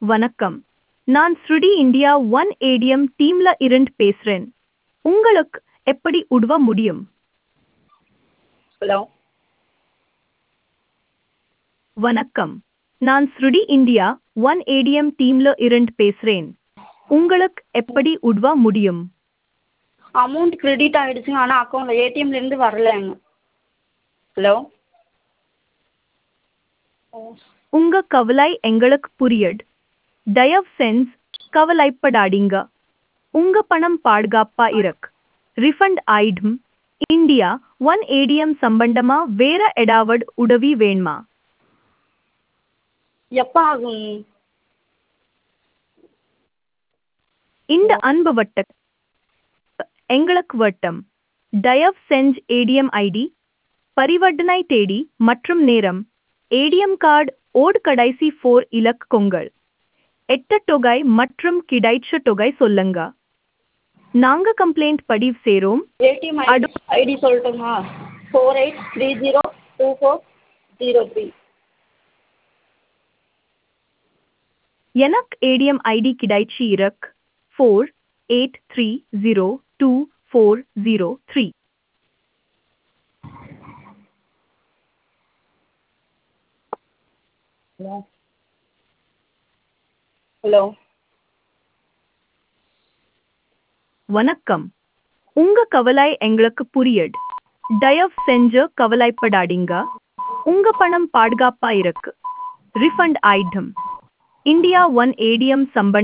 வணக்கம் நான் ஸ்ருடி இந்தியா ஒன் ஏடிஎம் டீம்ல இருந்து பேசுறேன் உங்களுக்கு எப்படி உதவ முடியும் ஹலோ வணக்கம் நான் ஸ்ருடி இந்தியா ஒன் ஏடிஎம் டீம்ல இருந்து பேசுறேன் உங்களுக்கு எப்படி உதவ முடியும் அமௌண்ட் கிரெடிட் ஆகிடுச்சுங்க ஆனால் அக்கௌண்ட்டில் ஏடிஎம்லேருந்து வரலைங்க ஹலோ உங்க கவலை எங்களுக்கு புரியுது தயவு செஞ்சு கவலைப்படாதீங்க உங்க பணம் பாதுகாப்பா இருக்கு ரிஃபண்ட் ஆயிடும் இந்தியா ஒன் ஏடிஎம் சம்பந்தமா வேற ஏதாவது உதவி வேணுமா எப்போ ஆகும் இந்த அனுபவத்தை எங்களுக்கு வட்டம் தயவு செஞ்சு ஏடிஎம் ஐடி பரிவர்த்தனை தேதி மற்றும் நேரம் ஏடிஎம் கார்டு ஓட் கடைசி ஃபோர் இலக்கங்கள் எட்ட தொகை மற்றும் கிடைச்ச தொகை சொல்லுங்க நாங்க கம்ப்ளைண்ட் பதிவு சேரோம் ஏடிஎம் ஐடி ஐடி சொல்லட்டுமா four eight three zero two four zero three எனக்கு ஏடிஎம் ஐடி கிடைச்சி இருக்கு four eight three zero two four zero three hello hello வணக்கம் உங்க கவலை எங்களுக்கு புரியுது தயவு செஞ்சு கவலைப்படாதீங்க உங்க பணம் பாதுகாப்பா இருக்கு ரிஃபண்ட் ஆயிடும் இந்தியா ஒன் ஏடிஎம் சம்பந்த